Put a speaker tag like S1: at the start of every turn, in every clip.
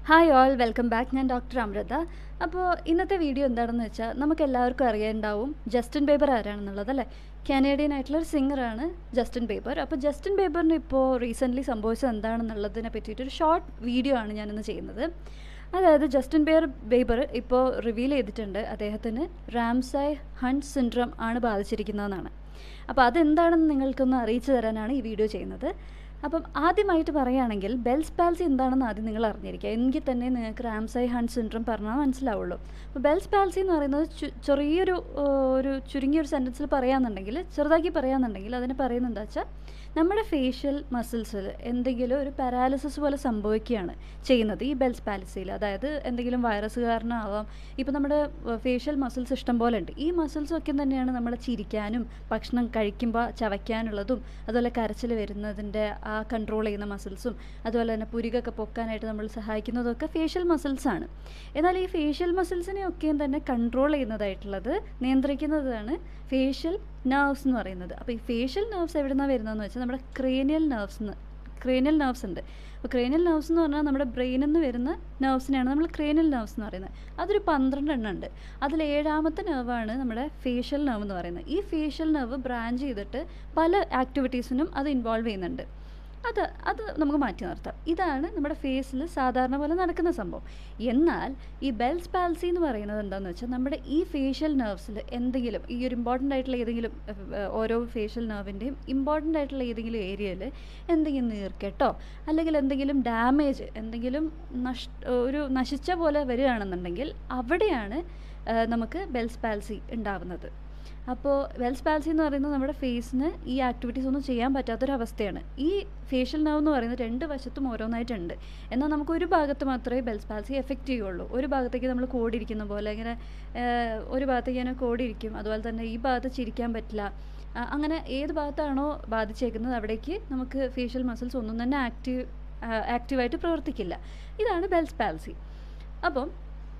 S1: hi all welcome back ഞാൻ doctor Amritha അപ്പോൾ ഇന്നത്തെ വീഡിയോ എന്താണെന്ന് വെച്ചാൽ നമുക്ക് എല്ലാവർക്കും അറിയാനുണ്ടാവും ജസ്റ്റിൻ ബേബർ ആരാണെന്നുള്ളത് അല്ലേ കാനേഡിയൻ ആയിട്ടുള്ള ഒരു സിംഗറാണ് ജസ്റ്റിൻ ബേബർ അപ്പോൾ ജസ്റ്റിൻ ബേബറിന് ഇപ്പോൾ റീസെൻ്റ്ലി സംഭവിച്ചത് എന്താണെന്നുള്ളതിനെ പറ്റിയിട്ടൊരു ഷോർട്ട് വീഡിയോ ആണ് ഞാനിന്ന് ചെയ്യുന്നത് അതായത് ജസ്റ്റിൻ ബേർ ബേബർ ഇപ്പോൾ റിവീൽ ചെയ്തിട്ടുണ്ട് അദ്ദേഹത്തിന് റാംസായ് ഹണ്ട് സിൻഡ്രം ആണ് ബാധിച്ചിരിക്കുന്നതെന്നാണ് അപ്പോൾ അതെന്താണെന്ന് നിങ്ങൾക്കൊന്ന് അറിയിച്ചു തരാനാണ് ഈ വീഡിയോ ചെയ്യുന്നത് അപ്പം ആദ്യമായിട്ട് പറയുകയാണെങ്കിൽ ബെൽസ് പാൽസി എന്താണെന്ന് ആദ്യം നിങ്ങൾ അറിഞ്ഞിരിക്കുക എങ്കിൽ തന്നെ നിങ്ങൾക്ക് റാംസായ് ഹണ്ട് സിൻഡ്രം പറഞ്ഞാൽ മനസ്സിലാവുള്ളൂ അപ്പോൾ ബെൽസ് പാൽസി എന്ന് പറയുന്നത് ചു- ചെറിയൊരു ഏഹ്, ഒരു ചുരുങ്ങിയൊരു സെൻറ്റൻസിൽ പറയാമെന്നുണ്ടെങ്കിൽ ചെറുതാക്കി പറയാമെന്നുണ്ടെങ്കിൽ അതിന് പറയുന്നത് എന്താ വെച്ചാൽ നമ്മുടെ ഫേഷ്യൽ മസിൽസിൽ എന്തെങ്കിലും ഒരു പാരാലിസിസ് പോലെ സംഭവിക്കുകയാണ് ചെയ്യുന്നത് ഈ ബെൽസ് പാലിസിയിൽ അതായത് എന്തെങ്കിലും വൈറസ് കാരണമാവാം ഇപ്പോൾ നമ്മുടെ ഫേഷ്യൽ മസിൽസ് ഇഷ്ടം പോലെ ഉണ്ട് ഈ മസിൽസ് ഒക്കെ തന്നെയാണ് നമ്മൾ ചിരിക്കാനും ഭക്ഷണം കഴിക്കുമ്പോൾ ചവയ്ക്കാനുള്ളതും അതുപോലെ കരച്ചിൽ വരുന്നതിൻ്റെ ആ കൺട്രോൾ ചെയ്യുന്ന മസിൽസും അതുപോലെ തന്നെ പുരികൊക്കെ പൊക്കാനായിട്ട് നമ്മൾ സഹായിക്കുന്നതൊക്കെ ഫേഷ്യൽ മസിൽസാണ് എന്നാൽ ഈ ഫേഷ്യൽ മസിൽസിനെയൊക്കെയും തന്നെ കൺട്രോൾ ചെയ്യുന്നതായിട്ടുള്ളത് നിയന്ത്രിക്കുന്നതാണ് ഫേഷ്യൽ നെർവ്സ് എന്ന് പറയുന്നത് അപ്പോൾ ഈ ഫേഷ്യൽ നെർവ്സ് എവിടെ നിന്നാണ് വരുന്നതെന്ന് വെച്ചാൽ നമ്മുടെ ക്രേനിയൽ നെർവ്സ് ക്രേനിയൽ നെർവ്സ് ഉണ്ട് അപ്പോൾ ക്രേനിയൽ നെർവ്സ് എന്ന് പറഞ്ഞാൽ നമ്മുടെ ബ്രെയിനിൽ നിന്ന് വരുന്ന നെർവ്സിനെയാണ് നമ്മൾ ക്രേനിയൽ നെർവ്സ് എന്ന് പറയുന്നത് അതൊരു പന്ത്രണ്ട് എണ്ണം ഉണ്ട് അതിൽ ഏഴാമത്തെ നെർവാണ് നമ്മുടെ ഫേഷ്യൽ നെർവ് എന്ന് പറയുന്നത് ഈ ഫേഷ്യൽ നെർവ് ബ്രാഞ്ച് ചെയ്തിട്ട് പല ആക്ടിവിറ്റീസിനും അത് ഇൻവോൾവ് ചെയ്യുന്നുണ്ട് അത് അത് നമുക്ക് മാറ്റി നിർത്താം ഇതാണ് നമ്മുടെ ഫേസിൽ സാധാരണ പോലെ നടക്കുന്ന സംഭവം എന്നാൽ ഈ ബെൽസ് പാൽസി എന്ന് പറയുന്നത് എന്താണെന്ന് വെച്ചാൽ നമ്മുടെ ഈ ഫേഷ്യൽ നെർവ്സിൽ എന്തെങ്കിലും ഈ ഒരു ഇമ്പോർട്ടൻ്റ് ആയിട്ടുള്ള ഏതെങ്കിലും ഏഹ്, ഏഹ്, ഓരോ ഫേഷ്യൽ നെർവിൻ്റെയും ഇമ്പോർട്ടൻ്റ് ആയിട്ടുള്ള ഏതെങ്കിലും ഏരിയയിൽ എന്തെങ്കിലും നീർക്കെട്ടോ അല്ലെങ്കിൽ എന്തെങ്കിലും ഡാമേജ് എന്തെങ്കിലും നഷ് ഒരു നശിച്ച പോലെ വരികയാണെന്നുണ്ടെങ്കിൽ അവിടെയാണ് ഏഹ്, നമുക്ക് ബെൽസ് പാൽസി ഉണ്ടാവുന്നത് അപ്പോൾ വെൽസ് പാൽസി എന്ന് പറയുന്നത് നമ്മുടെ ഫേസിന് ഈ ആക്ടിവിറ്റീസ് ഒന്നും ചെയ്യാൻ പറ്റാത്തൊരവസ്ഥയാണ് ഈ ഫേഷ്യൽ നെർവ് എന്ന് പറയുന്നത് രണ്ട് വശത്തും ഓരോന്നായിട്ടുണ്ട് എന്നാൽ നമുക്ക് ഒരു ഭാഗത്ത് മാത്രമേ ബെൽസ് പാൽസി എഫക്റ്റ് ചെയ്യുള്ളൂ ഒരു ഭാഗത്തേക്ക് നമ്മൾ കോടിയിരിക്കുന്ന പോലെ ഇങ്ങനെ ഏഹ്, ഒരു ഭാഗത്തേക്ക് ഇങ്ങനെ കോടിയിരിക്കും അതുപോലെ തന്നെ ഈ ഭാഗത്ത് ചിരിക്കാൻ പറ്റില്ല ആ, അങ്ങനെ ഏത് ഭാഗത്താണോ ബാധിച്ചേക്കുന്നത് അവിടേക്ക് നമുക്ക് ഫേഷ്യൽ മസിൽസ് ഒന്നും തന്നെ ആക്റ്റീവ് ആക്റ്റീവായിട്ട് പ്രവർത്തിക്കില്ല ഇതാണ് ബെൽസ് പാൽസി അപ്പം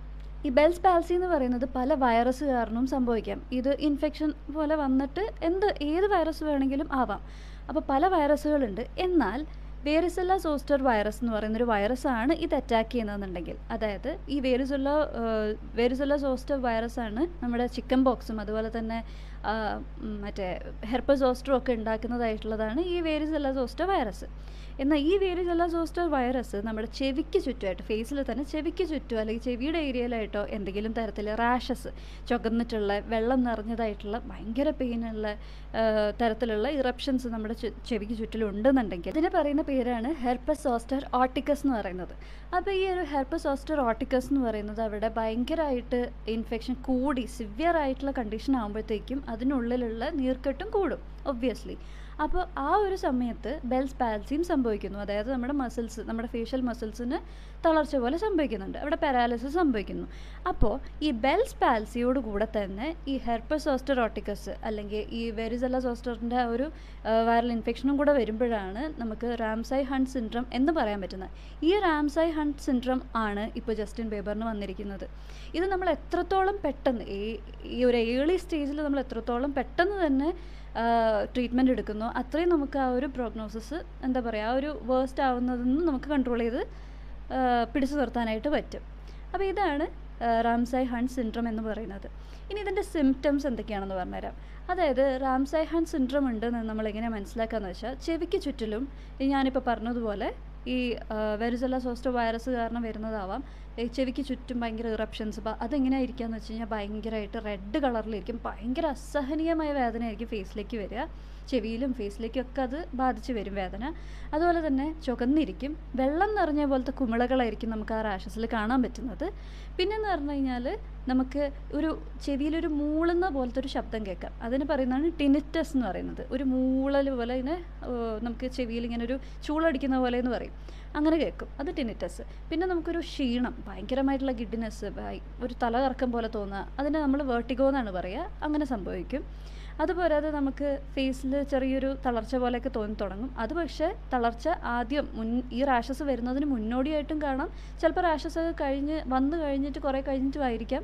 S1: ഈ ബെൽസ് പാൽസി എന്ന് പറയുന്നത് പല വൈറസ് കാരണവും സംഭവിക്കാം ഇത് ഇൻഫെക്ഷൻ പോലെ വന്നിട്ട് എന്ത് ഏത് വൈറസ് വേണമെങ്കിലും ആവാം അപ്പോൾ പല വൈറസുകളുണ്ട് എന്നാൽ വേരിസെല്ല സോസ്റ്റർ വൈറസ് എന്ന് പറയുന്ന ഒരു വൈറസാണ് ഇത് അറ്റാക്ക് ചെയ്യുന്നതെന്നുണ്ടെങ്കിൽ അതായത് ഈ വേരിസുള്ള വേരിസുള്ള സോസ്റ്റർ വൈറസാണ് നമ്മുടെ ചിക്കൻ ബോക്സും അതുപോലെ തന്നെ ആ, ഉം, മറ്റേ ഹെർപ്പസ് സോസ്റ്ററും ഒക്കെ ഉണ്ടാക്കുന്നതായിട്ടുള്ളതാണ് ഈ വേരിസെല്ല സോസ്റ്റർ വൈറസ് എന്നാൽ ഈ വേരിസെല്ല സോസ്റ്റർ വൈറസ് നമ്മുടെ ചെവിക്ക് ചുറ്റുമായിട്ട് ഫേസിൽ തന്നെ ചെവിക്ക് ചുറ്റും അല്ലെങ്കിൽ ചെവിയുടെ ഏരിയയിലായിട്ടോ എന്തെങ്കിലും തരത്തിൽ റാഷസ് ചുകന്നിട്ടുള്ള വെള്ളം നിറഞ്ഞതായിട്ടുള്ള ഭയങ്കര പെയിനുള്ള തരത്തിലുള്ള ഇറപ്ഷൻസ് നമ്മുടെ ചു- ചെവിക്ക് ചുറ്റിലും ഉണ്ടെന്നുണ്ടെങ്കിൽ ഇതിന് പറയുന്ന പേരാണ് ഹെർപ്പസ് സോസ്റ്റർ ഓട്ടിക്കസ് എന്ന് പറയുന്നത് അപ്പോൾ ഈ ഒരു ഹെർപ്പസ് സോസ്റ്റർ ഓട്ടിക്കസ് എന്ന് പറയുന്നത് അവിടെ ഭയങ്കരമായിട്ട് ഇൻഫെക്ഷൻ കൂടി സിവിയർ ആയിട്ടുള്ള കണ്ടീഷൻ ആകുമ്പോഴത്തേക്കും അതിനുള്ളിലുള്ള നീർക്കെട്ടും കൂടും ഒബ്വിയസ്ലി അപ്പോൾ ആ ഒരു സമയത്ത് ബെൽസ് പാൽസിയും സംഭവിക്കുന്നു അതായത് നമ്മുടെ മസിൽസ് നമ്മുടെ ഫേഷ്യൽ മസിൽസിന് തളർച്ച പോലെ സംഭവിക്കുന്നുണ്ട് അവിടെ പാരാലിസിസ് സംഭവിക്കുന്നു അപ്പോൾ ഈ ബെൽസ് പാൽസിയോട് കൂടെ തന്നെ ഈ ഹെർപ്പസ് സോസ്റ്റർ ഓട്ടിക്കസ് അല്ലെങ്കിൽ ഈ വെരിസെല്ല സോസ്റ്ററിൻ്റെ ഒരു വൈറൽ ഇൻഫെക്ഷനും കൂടെ വരുമ്പോഴാണ് നമുക്ക് റാംസായ് ഹണ്ട് സിൻഡ്രം എന്ന് പറയാൻ പറ്റുന്നത് ഈ റാംസായ് ഹണ്ട് സിൻഡ്രം ആണ് ഇപ്പോൾ ജസ്റ്റിൻ ബേബറിന് വന്നിരിക്കുന്നത് ഇത് നമ്മൾ എത്രത്തോളം പെട്ടെന്ന് ഈ ഈ ഒരു ഏർലി സ്റ്റേജിൽ നമ്മൾ എത്രത്തോളം പെട്ടെന്ന് തന്നെ ട്രീറ്റ്മെൻറ്റ് എടുക്കുന്നു അത്രയും നമുക്ക് ആ ഒരു പ്രോഗ്നോസിസ് എന്താ പറയുക ആ ഒരു വേസ്റ്റ് ആവുന്നതിൽ നിന്ന് നമുക്ക് കൺട്രോൾ ചെയ്ത് ആ, പിടിച്ചു നിർത്താനായിട്ട് പറ്റും അപ്പോൾ ഇതാണ് ആ, റാംസായ് ഹണ്ട് സിൻഡ്രം എന്ന് പറയുന്നത് ഇനി ഇതിൻ്റെ സിംറ്റംസ് എന്തൊക്കെയാണെന്ന് പറഞ്ഞുതരാം അതായത് റാംസായ് ഹണ്ട് സിൻഡ്രം ഉണ്ടെന്ന് നമ്മൾ എങ്ങനെ മനസ്സിലാക്കാന്ന് വെച്ചാൽ ചെവിക്ക് ചുറ്റിലും ഈ ഞാനിപ്പോൾ പറഞ്ഞതുപോലെ ഈ വെരിസെല്ല സോസ്റ്റോ വൈറസ് കാരണം വരുന്നതാവാം ഈ ചെവിക്ക് ചുറ്റും ഭയങ്കര ഇറപ്ഷൻസ് അപ്പോൾ അതെങ്ങനെയായിരിക്കാന്ന് വെച്ച് കഴിഞ്ഞാൽ ഭയങ്കരമായിട്ട് റെഡ് കളറിലിരിക്കും ഭയങ്കര അസഹനീയമായ വേദനയായിരിക്കും ഫേസിലേക്ക് വരിക ചെവിയിലും ഫേസിലേക്കും ഒക്കെ അത് ബാധിച്ച് വരും വേദന അതുപോലെ തന്നെ ചുവന്നിരിക്കും വെള്ളം നിറഞ്ഞ പോലത്തെ കുമിളകളായിരിക്കും നമുക്ക് ആ റാഷസിൽ കാണാൻ പറ്റുന്നത് പിന്നെന്ന് പറഞ്ഞു കഴിഞ്ഞാൽ നമുക്ക് ഒരു ചെവിയിലൊരു മൂളുന്ന പോലത്തെ ഒരു ശബ്ദം കേൾക്കാം അതിന് പറയുന്നതാണ് ടിനിറ്റസ് എന്ന് പറയുന്നത് ഒരു മൂളൽ പോലെ ഇങ്ങനെ ഏഹ്, നമുക്ക് ചെവിയിൽ ഇങ്ങനെ ഒരു ചൂളടിക്കുന്ന പോലെ എന്ന് പറയും അങ്ങനെ കേൾക്കും അത് ടിനിറ്റസ് പിന്നെ നമുക്കൊരു ക്ഷീണം ഭയങ്കരമായിട്ടുള്ള ഗിഡിനെസ് ഒരു തലകറക്കം പോലെ തോന്നുക അതിനെ നമ്മൾ വേർട്ടിഗോ എന്നാണ് പറയുക അങ്ങനെ സംഭവിക്കും അതുപോരാതെ നമുക്ക് ഫേസിൽ ചെറിയൊരു തളർച്ച പോലെയൊക്കെ തോന്നി തുടങ്ങും അത് പക്ഷേ തളർച്ച ആദ്യം മുൻ ഈ റാഷസ് വരുന്നതിന് മുന്നോടിയായിട്ടും കാണാം ചിലപ്പോൾ റാഷസ് കഴിഞ്ഞ് വന്നു കഴിഞ്ഞിട്ട് കുറേ കഴിഞ്ഞിട്ടും ആയിരിക്കാം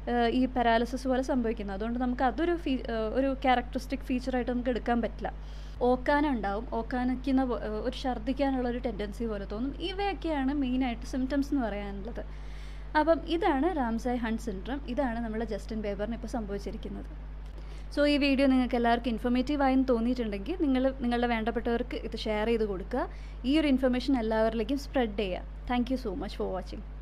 S1: ഈ പാരാലിസിസ് പോലെ സംഭവിക്കുന്നത് അതുകൊണ്ട് നമുക്ക് അതൊരു ഫീ ഒരു ക്യാരക്ടറിസ്റ്റിക് ഫീച്ചറായിട്ട് നമുക്ക് എടുക്കാൻ പറ്റില്ല ഓക്കാന ഉണ്ടാവും ഓക്കാനിക്കുന്ന പോ- ഏഹ് ഒരു ഛർദ്ദിക്കാനുള്ള ഒരു ടെൻഡൻസി പോലെ തോന്നും ഇവയൊക്കെയാണ് മെയിനായിട്ട് സിംറ്റംസ് എന്ന് പറയാനുള്ളത് അപ്പം ഇതാണ് റാംസായ് ഹണ്ട് സിൻഡ്രം ഇതാണ് നമ്മുടെ ജസ്റ്റിൻ ബേബറിന് ഇപ്പോൾ സംഭവിച്ചിരിക്കുന്നത് സോ ഈ വീഡിയോ നിങ്ങൾക്ക് എല്ലാവർക്കും ഇൻഫോർമേറ്റീവ് ആയെന്ന് തോന്നിയിട്ടുണ്ടെങ്കിൽ നിങ്ങൾ നിങ്ങളുടെ വേണ്ടപ്പെട്ടവർക്ക് ഇത് ഷെയർ ചെയ്ത് കൊടുക്കുക ഈ ഒരു ഇൻഫർമേഷൻ എല്ലാവരിലേക്കും സ്പ്രെഡ് ചെയ്യുക thank you so much for watching